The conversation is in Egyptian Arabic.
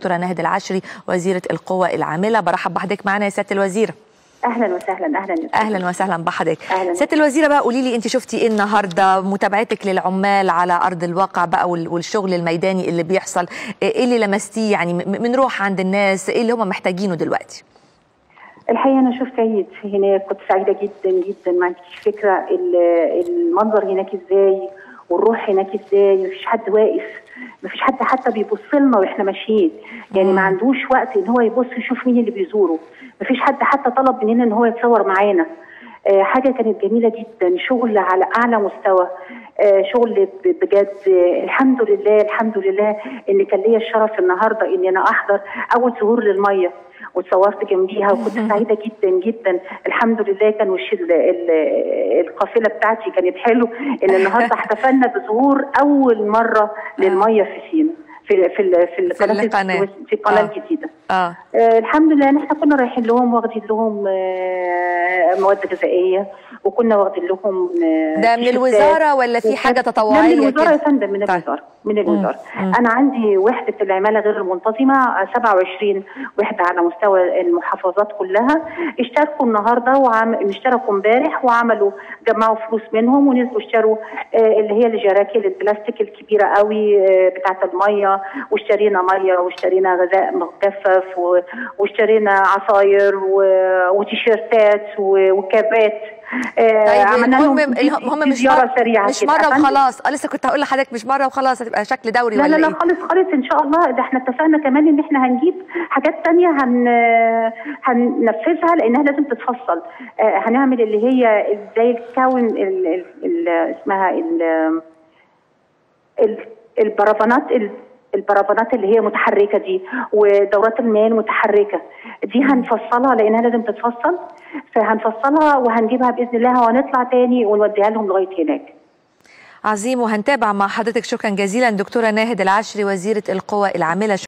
دكتوره ناهد العشري وزيره القوى العامله برحب بحضرتك معنا يا سياده الوزيره اهلا وسهلا اهلا وسهلا اهلا وسهلا بحضرتك أهلاً. سياده الوزيره بقى قولي لي انت شفتي ايه النهارده متابعتك للعمال على ارض الواقع بقى وال- والشغل الميداني اللي بيحصل ايه اللي لمستيه يعني م- من روح عند الناس ايه اللي هم محتاجينه دلوقتي الحقيقه انا شفت عيد هناك كنت سعيده جدا جدا ما عندكيش فكره ال- المنظر هناك ازاي والروح هناك ازاي مفيش حد واقف مفيش حد حتى بيبص لنا واحنا ماشيين يعني ما عندوش وقت ان هو يبص يشوف مين اللي بيزوره مفيش حد حتى طلب مننا ان هو يتصور معانا آه، حاجه كانت جميله جدا شغل على اعلى مستوى آه، شغل ب- بجد آه، الحمد لله الحمد لله ان كان ليا الشرف النهارده ان انا احضر اول ظهور للميه وتصورت جنبيها وكنت سعيده جدا جدا الحمد لله كان وش ال- ال- القافله بتاعتي كانت حلو ان النهارده احتفلنا بظهور اول مره للميه في سينا في في ال- في القناه القناة. السويس- في القناه آه. الجديده اه آه الحمد لله ان احنا كنا رايحين لهم واخدين لهم آه مواد غذائيه وكنا واخدين لهم آه ده من تيشيرتات. الوزاره ولا في حاجه لا تطوعيه من الوزاره يا كده؟ فندم من طيب. الوزاره من الوزاره انا عندي وحده العماله غير المنتظمه آه، 27 وحده على مستوى المحافظات كلها اشتركوا النهارده وعم... اشتركوا امبارح وعملوا جمعوا فلوس منهم ونزلوا اشتروا آه اللي هي الجراكيل البلاستيك الكبيره قوي آه بتاعه الميه واشترينا ميه واشترينا غذاء مجفف و... واشترينا عصاير و... وتيشيرتات و... وكابات آه طيب عملنا المهم لهم دي- هم دي مش زياره مرة سريعه مش كده. مره أفندم؟ وخلاص اه لسه كنت هقول لحضرتك مش مره وخلاص هتبقى شكل دوري لا ولا لا لا ايه؟ خالص خالص ان شاء الله ده احنا اتفقنا كمان ان احنا هنجيب حاجات تانية هن هننفذها لانها لازم تتفصل آه هنعمل اللي هي زي الكون ال... ال... ال... اسمها ال... ال... البرافانات ال... البرافانات اللي هي متحركه دي ودورات المياه المتحركه دي هنفصلها لانها لازم تتفصل فهنفصلها وهنجيبها باذن الله وهنطلع تاني ونوديها لهم لغايه هناك عظيم وهنتابع مع حضرتك شكرا جزيلا دكتوره ناهد العشري وزيره القوى العامله